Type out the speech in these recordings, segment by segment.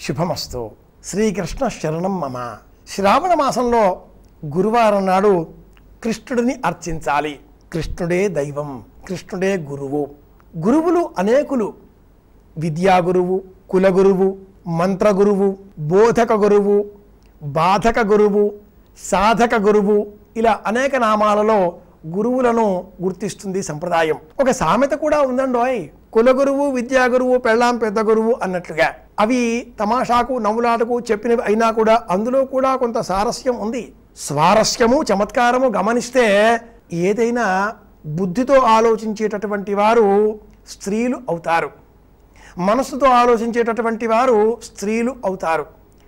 శుభమస్తు శ్రీకృష్ణ శరణం మమ శ్రావణ మాసంలో గురువారం నాడు కృష్ణుడిని అర్చించాలి కృష్ణుడే దైవం కృష్ణుడే గురువు గురువులు అనేకులు విద్యా గురువు కుల గురువు మంత్ర గురువు బోధక గురువు బాధక గురువు సాధక గురువు ఇలా అనేక నామాలలో గురువులను గుర్తిస్తుంది సంప్రదాయం ఒక సామెత కూడా ఉందండోయ్ కుల గురువు విద్యా గురువు పెళ్ళాం పెద్ద గురువు అన్నట్లుగా అవి తమాషాకు నవ్వులాటకు చెప్పినవి అయినా కూడా అందులో కూడా కొంత సారస్యం ఉంది స్వారస్యము చమత్కారము గమనిస్తే ఏదైనా బుద్ధితో ఆలోచించేటటువంటి వారు స్త్రీలు అవుతారు మనసుతో ఆలోచించేటటువంటి వారు స్త్రీలు అవుతారు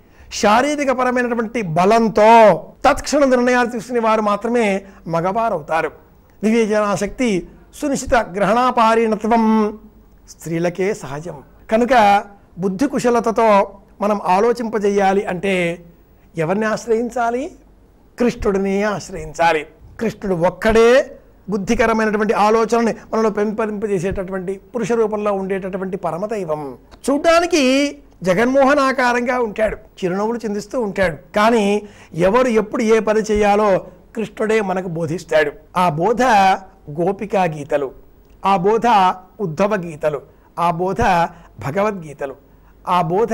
శారీరక పరమైనటువంటి బలంతో తత్క్షణ నిర్ణయాలు తీసుకునే వారు మాత్రమే మగవారు అవుతారు వివేచనాశక్తి సునిశ్చిత గ్రహణాపారీణత్వం స్త్రీలకే సహజం కనుక బుద్ధి కుశలతతో మనం ఆలోచింపజేయాలి అంటే ఎవరిని ఆశ్రయించాలి కృష్ణుడిని ఆశ్రయించాలి కృష్ణుడు ఒక్కడే బుద్ధికరమైనటువంటి ఆలోచనని మనలో పెంపొందింపజేసేటటువంటి పురుష రూపంలో ఉండేటటువంటి పరమదైవం చూడ్డానికి జగన్మోహనాకారంగా ఉంటాడు చిరునవ్వులు చిందిస్తూ ఉంటాడు కానీ ఎవరు ఎప్పుడు ఏ పని చేయాలో కృష్ణుడే మనకు బోధిస్తాడు ఆ బోధ గోపికా గీతలు ఆ బోధ ఉద్ధవ గీతలు ఆ బోధ భగవద్గీతలు ఆ బోధ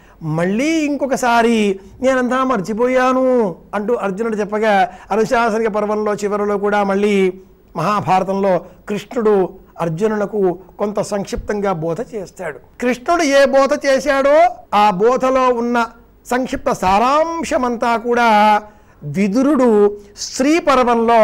మళ్ళీ ఇంకొకసారి నేనంతా మర్చిపోయాను అంటూ అర్జునుడు చెప్పగా అనుశాసనిక పర్వంలో చివరిలో కూడా మళ్ళీ మహాభారతంలో కృష్ణుడు అర్జునునకు కొంత సంక్షిప్తంగా బోధ చేస్తాడు కృష్ణుడు ఏ బోధ చేశాడో ఆ బోధలో ఉన్న సంక్షిప్త సారాంశమంతా కూడా విదురుడు స్త్రీ పర్వంలో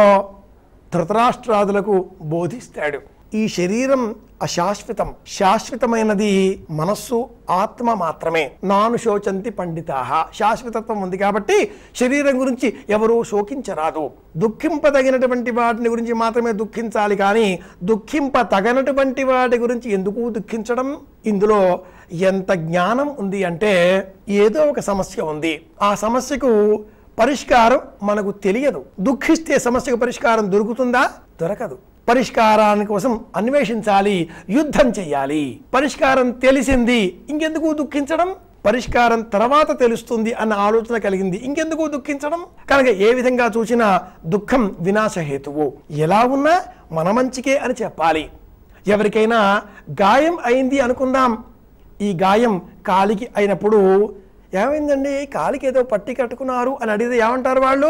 ధృతరాష్ట్రాదులకు బోధిస్తాడు ఈ శరీరం అశాశ్వతం శాశ్వతమైనది మనస్సు ఆత్మ మాత్రమే నాను శోచంతి పండితాహ శాశ్వతత్వం ఉంది కాబట్టి శరీరం గురించి ఎవరూ శోకించరాదు దుఃఖింపదగినటువంటి వాటిని గురించి మాత్రమే దుఃఖించాలి కానీ దుఃఖింప తగనటువంటి వాటి గురించి ఎందుకు దుఃఖించడం ఇందులో ఎంత జ్ఞానం ఉంది అంటే ఏదో ఒక సమస్య ఉంది ఆ సమస్యకు పరిష్కారం మనకు తెలియదు దుఃఖిస్తే సమస్యకు పరిష్కారం దొరుకుతుందా దొరకదు పరిష్కారాని కోసం అన్వేషించాలి యుద్ధం చెయ్యాలి పరిష్కారం తెలిసింది ఇంకెందుకు దుఃఖించడం పరిష్కారం తర్వాత తెలుస్తుంది అన్న ఆలోచన కలిగింది ఇంకెందుకు దుఃఖించడం కనుక ఏ విధంగా చూసినా దుఃఖం వినాశహేతువు ఎలా ఉన్నా మన మంచికే అని చెప్పాలి ఎవరికైనా గాయం అయింది అనుకుందాం ఈ గాయం కాలికి అయినప్పుడు ఏమైందండి కాలికి ఏదో పట్టి కట్టుకున్నారు అని అడిగితే ఏమంటారు వాళ్ళు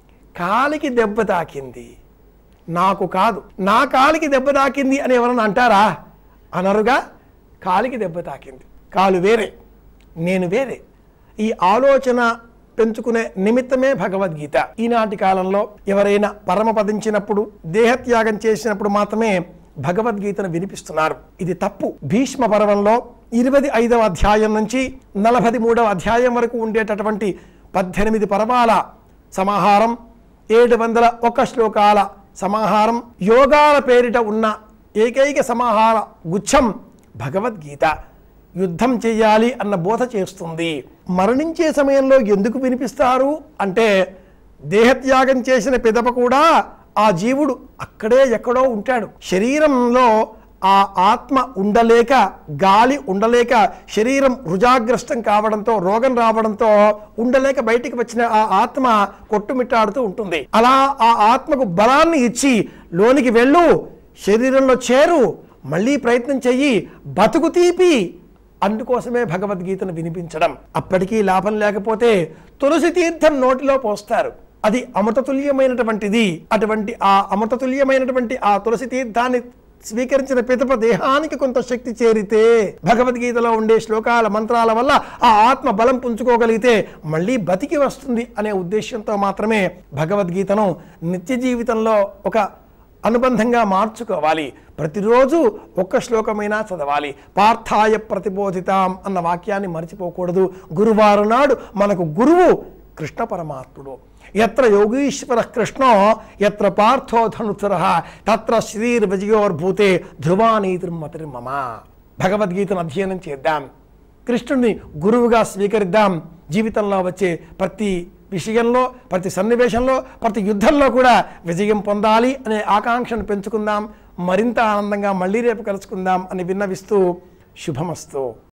కాలికి దెబ్బ తాకింది నాకు కాదు నా కాలికి దెబ్బ తాకింది అని ఎవరన్నా అంటారా అనరుగా కాలికి దెబ్బ తాకింది కాలు వేరే నేను వేరే ఈ ఆలోచన పెంచుకునే నిమిత్తమే భగవద్గీత ఈనాటి కాలంలో ఎవరైనా పరమపదించినప్పుడు దేహత్యాగం చేసినప్పుడు మాత్రమే భగవద్గీతను వినిపిస్తున్నారు ఇది తప్పు భీష్మ పర్వంలో ఇరవై ఐదవ అధ్యాయం నుంచి నలభై మూడవ అధ్యాయం వరకు ఉండేటటువంటి పద్దెనిమిది పర్వాల సమాహారం ఏడు వందల ఒక శ్లోకాల సమాహారం యోగాల పేరిట ఉన్న ఏకైక సమాహార గుచ్ఛం భగవద్గీత యుద్ధం చేయాలి అన్న బోధ చేస్తుంది మరణించే సమయంలో ఎందుకు వినిపిస్తారు అంటే దేహత్యాగం చేసిన పిదప కూడా ఆ జీవుడు అక్కడే ఎక్కడో ఉంటాడు శరీరంలో ఆ ఆత్మ ఉండలేక గాలి ఉండలేక శరీరం రుజాగ్రస్తం కావడంతో రోగం రావడంతో ఉండలేక బయటికి వచ్చిన ఆ ఆత్మ కొట్టుమిట్టాడుతూ ఉంటుంది అలా ఆ ఆత్మకు బలాన్ని ఇచ్చి లోనికి వెళ్ళు శరీరంలో చేరు మళ్ళీ ప్రయత్నం చెయ్యి బతుకు తీపి అందుకోసమే భగవద్గీతను వినిపించడం అప్పటికీ లాభం లేకపోతే తులసి తీర్థం నోటిలో పోస్తారు అది అమృతతుల్యమైనటువంటిది అటువంటి ఆ అమృతతుల్యమైనటువంటి ఆ తులసి తీర్థాన్ని స్వీకరించిన పితప దేహానికి కొంత శక్తి చేరితే భగవద్గీతలో ఉండే శ్లోకాల మంత్రాల వల్ల ఆ ఆత్మ బలం పుంజుకోగలిగితే మళ్ళీ బతికి వస్తుంది అనే ఉద్దేశంతో మాత్రమే భగవద్గీతను నిత్య జీవితంలో ఒక అనుబంధంగా మార్చుకోవాలి ప్రతిరోజు ఒక్క శ్లోకమైనా చదవాలి పార్థాయ ప్రతిబోధితాం అన్న వాక్యాన్ని మర్చిపోకూడదు గురువారు నాడు మనకు గురువు కృష్ణ పరమాత్ముడు ఎత్ర యోగీశ్వర కృష్ణో ఎత్ర పార్థో ధనుసుర తత్ర శ్రీర్ విజయోర్భూతే ధ్రువానీతిర్మతిర్మమ భగవద్గీతను అధ్యయనం చేద్దాం కృష్ణుడిని గురువుగా స్వీకరిద్దాం జీవితంలో వచ్చే ప్రతి విషయంలో ప్రతి సన్నివేశంలో ప్రతి యుద్ధంలో కూడా విజయం పొందాలి అనే ఆకాంక్షను పెంచుకుందాం మరింత ఆనందంగా మళ్ళీ రేపు కలుసుకుందాం అని విన్నవిస్తూ శుభమస్తు